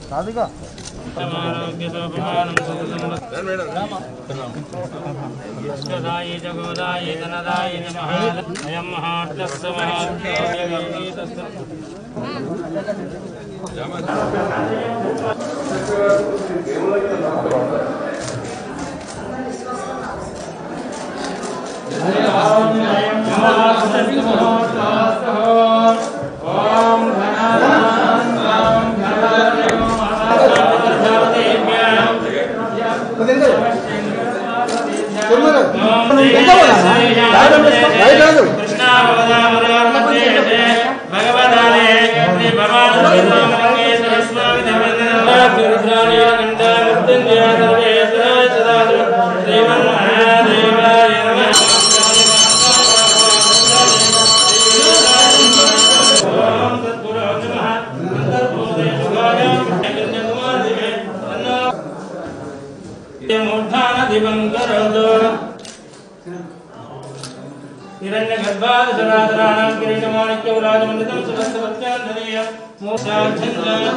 హిరణ్యగర్భాదశరాధరాణాం కిరీటమాణిక్యౌరాజమండితం సురస్తవత్యాంధనేయ మోక్షాఛంద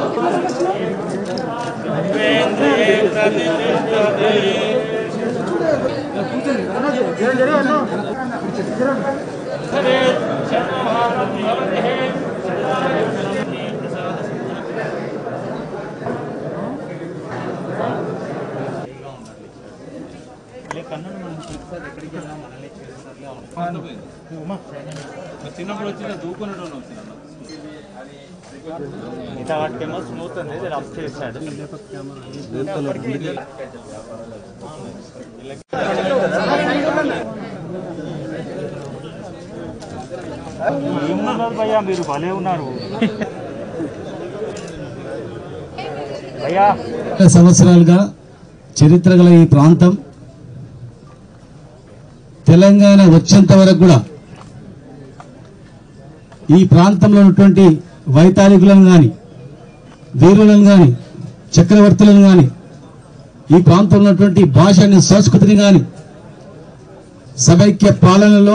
ఉపేంద్రే ప్రతిష్టతే చిన్నప్పుడు వచ్చిన దూకునేటోళ్ళు వచ్చిన మిగతా వాటికేమో స్మూత్ ఉంది ఇది రఫ్ చేశాడు ఏమున్నారు భయ్యా మీరు భలే ఉన్నారు భయ్యా సంవత్సరాలుగా చరిత్ర గల ఈ ప్రాంతం తెలంగాణ వచ్చేంత వరకు కూడా ఈ ప్రాంతంలో ఉన్నటువంటి వైతాళికులను గాని వీరులను గాని చక్రవర్తులను గాని ఈ ప్రాంతంలో ఉన్నటువంటి భాషని సంస్కృతిని గాని సమైక్య పాలనలో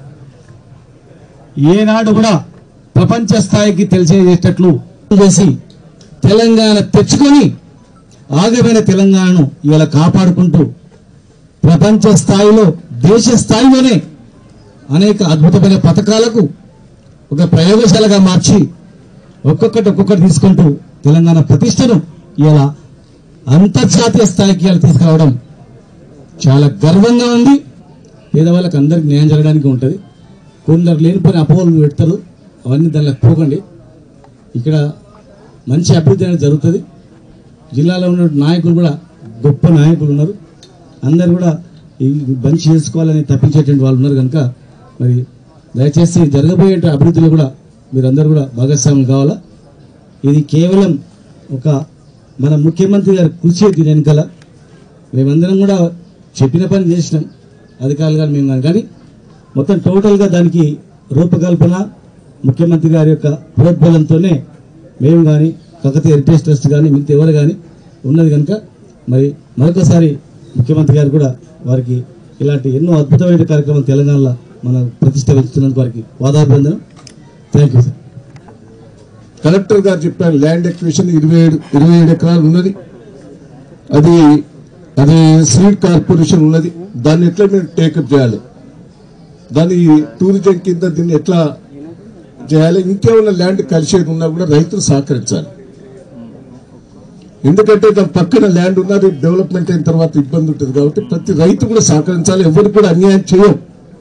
ఏనాడు కూడా ప్రపంచ స్థాయికి తెలిసేటట్లు చేసి తెలంగాణ తెచ్చుకొని ఆగిపోయిన తెలంగాణను ఇవాళ కాపాడుకుంటూ ప్రపంచ స్థాయిలో దేశ స్థాయిలోనే అనేక అద్భుతమైన పథకాలకు ఒక ప్రయోగశాలగా మార్చి ఒక్కొక్కటి ఒక్కొక్కటి తీసుకుంటూ తెలంగాణ ప్రతిష్టను ఇలా అంతర్జాతీయ స్థాయికి ఇలా తీసుకురావడం చాలా గర్వంగా ఉంది పేదవాళ్ళకి అందరికి న్యాయం జరగడానికి ఉంటుంది కొందరు లేనిపోయిన అపోహలు పెడతారు అవన్నీ దానిలో పోకండి ఇక్కడ మంచి అభివృద్ధి అనేది జరుగుతుంది జిల్లాలో ఉన్న నాయకులు కూడా గొప్ప నాయకులు ఉన్నారు అందరు కూడా ఈ బంద్ చేసుకోవాలని తప్పించేటువంటి వాళ్ళు ఉన్నారు కనుక మరి దయచేసి జరగబోయే అభివృద్ధిలో కూడా మీరందరూ కూడా భాగస్వాములు కావాలా ఇది కేవలం ఒక మన ముఖ్యమంత్రి గారి కృషి దీని వెనకాల మేమందరం కూడా చెప్పిన పని చేసినాం అధికారులు కానీ మేము కానీ కానీ మొత్తం టోటల్గా దానికి రూపకల్పన ముఖ్యమంత్రి గారి యొక్క ప్రోద్బలంతోనే మేము కానీ కాకతీయ హెరిటేజ్ ట్రస్ట్ కానీ మిగతా ఎవరు కానీ ఉన్నది కనుక మరి మరొకసారి ముఖ్యమంత్రి గారు కూడా వారికి ఇలాంటి ఎన్నో అద్భుతమైన కార్యక్రమం తెలంగాణలో మన ప్రతిష్ట పెంచుతున్నందుకు వారికి వాదాభివందనం థ్యాంక్ యూ సార్ కలెక్టర్ గారు చెప్పారు ల్యాండ్ ఎక్విషన్ ఇరవై ఏడు ఇరవై ఏడు ఎకరాలు ఉన్నది అది అది సీడ్ కార్పొరేషన్ ఉన్నది దాన్ని ఎట్లా మీరు టేకప్ చేయాలి దాన్ని టూరిజం కింద దీన్ని ఎట్లా చేయాలి ఇంకేమైనా ల్యాండ్ కలిసేది ఉన్నా కూడా రైతులు సహకరించాలి ఎందుకంటే దాని పక్కన ల్యాండ్ ఉన్నది డెవలప్మెంట్ అయిన తర్వాత ఇబ్బంది ఉంటుంది కాబట్టి ప్రతి రైతు కూడా సహకరించాలి ఎవరికి కూడా అన్యాయం చేయం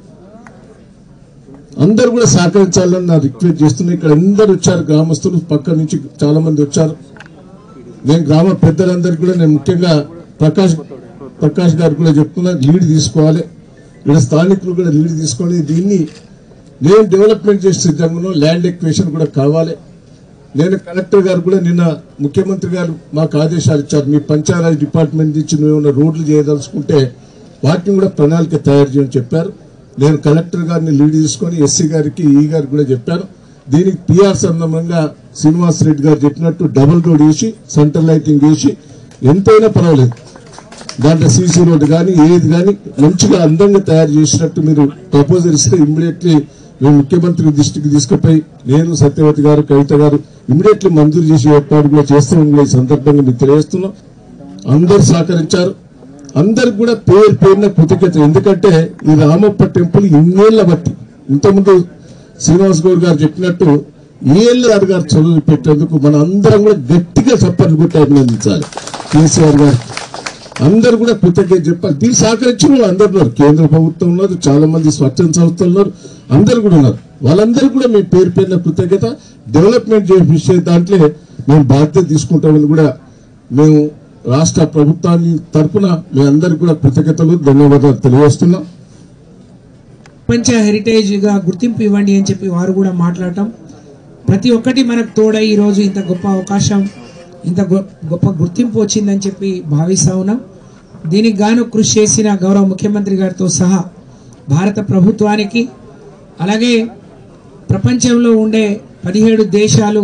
అందరు కూడా సహకరించాలని నా రిక్వెస్ట్ చేస్తున్నా ఇక్కడ అందరు వచ్చారు గ్రామస్తులు పక్క నుంచి చాలా మంది వచ్చారు నేను గ్రామ పెద్దలందరికీ కూడా నేను ముఖ్యంగా ప్రకాష్ ప్రకాష్ గారు కూడా చెప్తున్నా లీడ్ తీసుకోవాలి ఇక్కడ స్థానికులు కూడా లీడ్ తీసుకొని దీన్ని నేను డెవలప్మెంట్ చేసే సిద్ధంగా ల్యాండ్ ఎక్వేషన్ కూడా కావాలి నేను కలెక్టర్ గారు కూడా నిన్న ముఖ్యమంత్రి గారు మాకు ఆదేశాలు ఇచ్చారు మీ పంచాయతీ డిపార్ట్మెంట్ నుంచి నువ్వు ఏమైనా రోడ్లు చేయదలుచుకుంటే వాటిని కూడా ప్రణాళిక తయారు చేయని చెప్పారు నేను కలెక్టర్ గారిని లీడ్ తీసుకొని ఎస్సీ గారికి ఈ గారికి కూడా చెప్పాను దీనికి పిఆర్ సందర్భంగా శ్రీనివాస్ రెడ్డి గారు చెప్పినట్టు డబుల్ రోడ్ వేసి సెంటర్ లైటింగ్ వేసి ఎంతైనా పర్వాలేదు దాంట్లో సీసీ రోడ్డు కానీ ఏది కానీ మంచిగా అందంగా తయారు చేసినట్టు మీరు ప్రపోజల్ ఇస్తే ఇమ్మీడియట్లీ మేము ముఖ్యమంత్రి దృష్టికి తీసుకుపోయి నేను సత్యవతి గారు కవిత గారు ఇమీడియట్లీ మంజూరు చేసి ఏర్పాటు కూడా చేస్తామని కూడా ఈ సందర్భంగా మీకు తెలియజేస్తున్నాం అందరు సహకరించారు అందరికి కూడా పేరు పేరున కృతజ్ఞత ఎందుకంటే ఈ రామప్ప టెంపుల్ ఇన్నేళ్ల బట్టి ఇంతకుముందు శ్రీనివాస్ గౌడ్ గారు చెప్పినట్టు ఏళ్ళ గారు చదువు పెట్టేందుకు మన అందరం కూడా గట్టిగా చప్పట్లు కొట్టి అభినందించాలి కేసీఆర్ గారు అందరు కూడా కృతజ్ఞత చెప్పాలి దీన్ని సహకరించిన వాళ్ళు అందరు ఉన్నారు కేంద్ర ప్రభుత్వం ఉన్నారు చాలా మంది స్వచ్ఛంద సంస్థలు ఉన్నారు అందరు కూడా ఉన్నారు వాళ్ళందరూ కూడా మీ పేరు పేరున కృతజ్ఞత డెవలప్మెంట్ చేసే దాంట్లో మేము బాధ్యత తీసుకుంటామని కూడా మేము రాష్ట్ర ప్రభుత్వాన్ని తరఫున మీ అందరికి కూడా కృతజ్ఞతలు ధన్యవాదాలు తెలియజేస్తున్నాం ప్రపంచ హెరిటేజ్ గా గుర్తింపు ఇవ్వండి అని చెప్పి వారు కూడా మాట్లాడటం ప్రతి ఒక్కటి మనకు తోడై ఈరోజు ఇంత గొప్ప అవకాశం ఇంత గొ- గొప్ప గుర్తింపు వచ్చిందని చెప్పి భావిస్తా ఉన్నాం దీనికి గాను కృషి చేసిన గౌరవ ముఖ్యమంత్రి గారితో సహా భారత ప్రభుత్వానికి అలాగే ప్రపంచంలో ఉండే పదిహేడు దేశాలు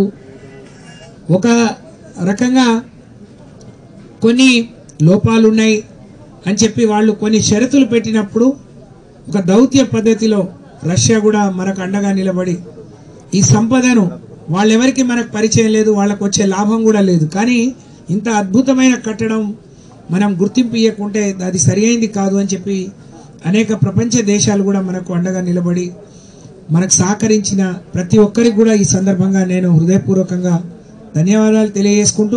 ఒక రకంగా కొన్ని లోపాలు ఉన్నాయి అని చెప్పి వాళ్ళు కొన్ని షరతులు పెట్టినప్పుడు ఒక దౌత్య పద్ధతిలో రష్యా కూడా మనకు అండగా నిలబడి ఈ సంపదను వాళ్ళెవరికి మనకు పరిచయం లేదు వాళ్ళకు వచ్చే లాభం కూడా లేదు కానీ ఇంత అద్భుతమైన కట్టడం మనం గుర్తింపు ఇవ్వకుంటే అది సరియైంది కాదు అని చెప్పి అనేక ప్రపంచ దేశాలు కూడా మనకు అండగా నిలబడి మనకు సహకరించిన ప్రతి ఒక్కరికి కూడా ఈ సందర్భంగా నేను హృదయపూర్వకంగా ధన్యవాదాలు తెలియజేసుకుంటూ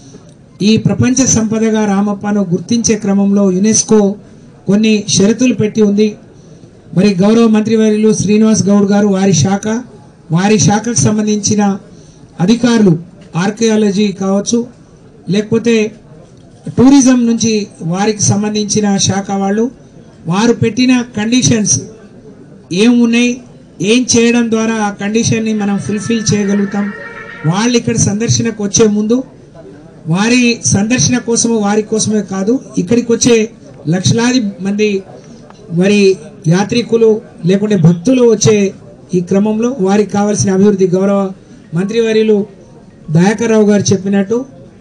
ఈ ప్రపంచ సంపదగా రామప్పను గుర్తించే క్రమంలో యునెస్కో కొన్ని షరతులు పెట్టి ఉంది మరి గౌరవ మంత్రివర్యులు శ్రీనివాస్ గౌడ్ గారు వారి శాఖ వారి శాఖకు సంబంధించిన అధికారులు ఆర్కియాలజీ కావచ్చు లేకపోతే టూరిజం నుంచి వారికి సంబంధించిన శాఖ వాళ్ళు వారు పెట్టిన కండిషన్స్ ఏం ఉన్నాయి ఏం చేయడం ద్వారా ఆ కండిషన్ని మనం ఫుల్ఫిల్ చేయగలుగుతాం వాళ్ళు ఇక్కడ సందర్శనకు వచ్చే ముందు వారి సందర్శన కోసము వారి కోసమే కాదు ఇక్కడికి వచ్చే లక్షలాది మంది మరి యాత్రికులు లేకుంటే భక్తులు వచ్చే ఈ క్రమంలో వారికి కావాల్సిన అభివృద్ధి గౌరవ మంత్రివర్యులు దయాకర్ రావు గారు చెప్పినట్టు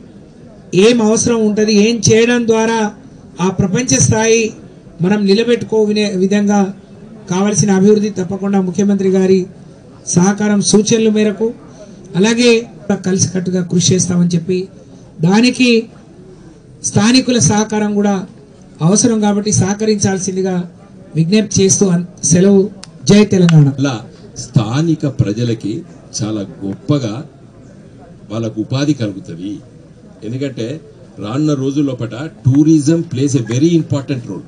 ఏం అవసరం ఉంటుంది ఏం చేయడం ద్వారా ఆ ప్రపంచ స్థాయి మనం నిలబెట్టుకో వినే విధంగా కావలసిన అభివృద్ధి తప్పకుండా ముఖ్యమంత్రి గారి సహకారం సూచనల మేరకు అలాగే కలిసికట్టుగా కృషి చేస్తామని చెప్పి దానికి స్థానికుల సహకారం కూడా అవసరం కాబట్టి సహకరించాల్సిందిగా విజ్ఞప్తి చేస్తూ అన్- సెలవు జై తెలంగాణ అలా స్థానిక ప్రజలకి చాలా గొప్పగా వాళ్ళకు ఉపాధి కలుగుతుంది ఎందుకంటే రానున్న రోజుల్లోపట tourism plays a very important role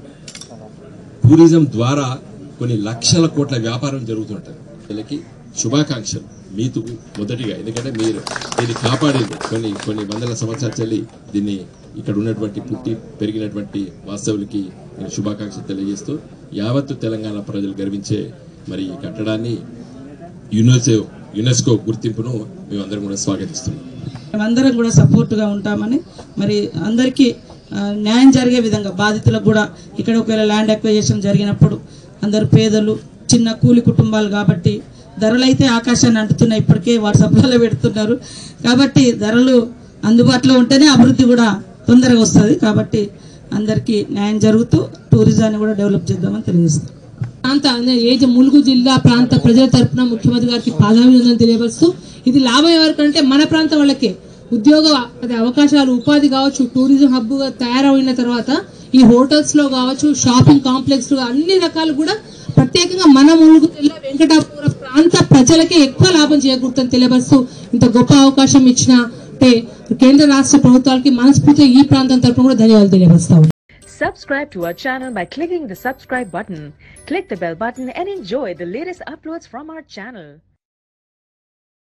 tourism ద్వారా కొన్ని లక్షల కోట్ల వ్యాపారం జరుగుతుంటది వీళ్ళకి శుభాకాంక్షలు మీతో మొదటిగా ఎందుకంటే మీరు దీన్ని కాపాడింది కొన్ని కొన్ని వందల సంవత్సరాల చెల్లి దీన్ని ఇక్కడ ఉన్నటువంటి పుట్టి పెరిగినటువంటి వాస్తవులకి నేను శుభాకాంక్షలు తెలియజేస్తూ యావత్తు తెలంగాణ ప్రజలు గర్వించే మరి ఈ కట్టడాన్ని యునెస్కో యునెస్కో గుర్తింపును మేమందరం కూడా స్వాగతిస్తున్నాం మేమందరం కూడా సపోర్ట్గా ఉంటామని మరి అందరికీ ఆ, న్యాయం జరిగే విధంగా బాధితులకు కూడా ఇక్కడ ఒకవేళ ల్యాండ్ అక్విజిషన్ జరిగినప్పుడు అందరు పేదలు చిన్న కూలి కుటుంబాలు కాబట్టి ధరలు అయితే ఆకాశాన్ని అంటుతున్నాయి ఇప్పటికే వాట్సాప్లలో పెడుతున్నారు కాబట్టి ధరలు అందుబాటులో ఉంటేనే అభివృద్ధి కూడా తొందరగా వస్తుంది కాబట్టి అందరికీ న్యాయం జరుగుతూ టూరిజాన్ని కూడా డెవలప్ చేద్దామని తెలియజేస్తాం ప్రాంత ఏదైతే ములుగు జిల్లా ప్రాంత ప్రజల తరపున ముఖ్యమంత్రి గారికి పాదాభివందనం తెలియపరుస్తూ ఇది లాభం ఎవరికంటే మన ప్రాంతం వాళ్ళకే ఉద్యోగ అదే అవకాశాలు ఉపాధి కావచ్చు టూరిజం హబ్ గా తయారైన తర్వాత ఈ హోటల్స్ లో కావచ్చు షాపింగ్ కాంప్లెక్స్ లో అన్ని రకాలు కూడా ప్రత్యేకంగా మన ములుగు జిల్లా వెంకటాపురం ప్రాంత ప్రజలకే ఎక్కువ లాభం చేకూరుతుందని తెలియపరుస్తూ ఇంత గొప్ప అవకాశం ఇచ్చిన అంటే కేంద్ర రాష్ట్ర ప్రభుత్వాలకి మనస్ఫూర్తిగా ఈ ప్రాంతం తరపున కూడా ధన్యవాదాలు తెలియపరుస్తా ఉన్నాను. Subscribe to our channel by clicking the subscribe button. Click the bell button and enjoy the latest uploads from our channel.